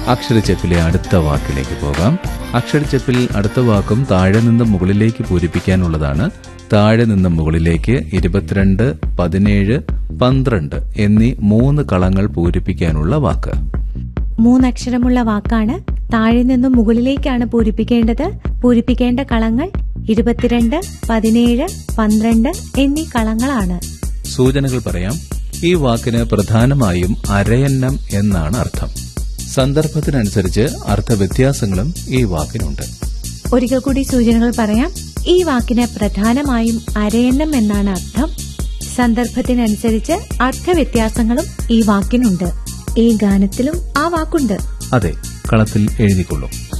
അക്ഷരച്ചെപ്പിലെ അടുത്ത വാക്കിലേക്ക് പോകാം അക്ഷരച്ചെപ്പിൽ അടുത്ത വാക്കും താഴെ നിന്ന് മുകളിലേക്ക് പൂരിപ്പിക്കാനുള്ളതാണ് താഴെ നിന്ന് മുകളിലേക്ക് ഇരുപത്തിരണ്ട് പതിനേഴ് പന്ത്രണ്ട് എന്നീ മൂന്ന് കളങ്ങൾ പൂരിപ്പിക്കാനുള്ള വാക്ക് മൂന്നക്ഷരമുള്ള വാക്കാണ് താഴെ നിന്നും മുകളിലേക്കാണ് പൂരിപ്പിക്കേണ്ടത് പൂരിപ്പിക്കേണ്ട കളങ്ങൾ ഇരുപത്തിരണ്ട് പതിനേഴ് പന്ത്രണ്ട് എന്നീ കളങ്ങളാണ് സൂചനകൾ പറയാം ഈ വാക്കിന് പ്രധാനമായും അരയന്നം എന്നാണ് അർത്ഥം സന്ദർഭത്തിനനുസരിച്ച് അർത്ഥവ്യത്യാസങ്ങളും ഈ വാക്കിനുണ്ട് ഒരിക്കൽ കൂടി സൂചനകൾ പറയാം ഈ വാക്കിന് പ്രധാനമായും അരയന്നം എന്നാണ് അർത്ഥം സന്ദർഭത്തിനനുസരിച്ച് അർത്ഥവ്യത്യാസങ്ങളും ഈ വാക്കിനുണ്ട് ഈ ഗാനത്തിലും ആ വാക്കുണ്ട് അതെ കളത്തിൽ എഴുതിക്കൊള്ളും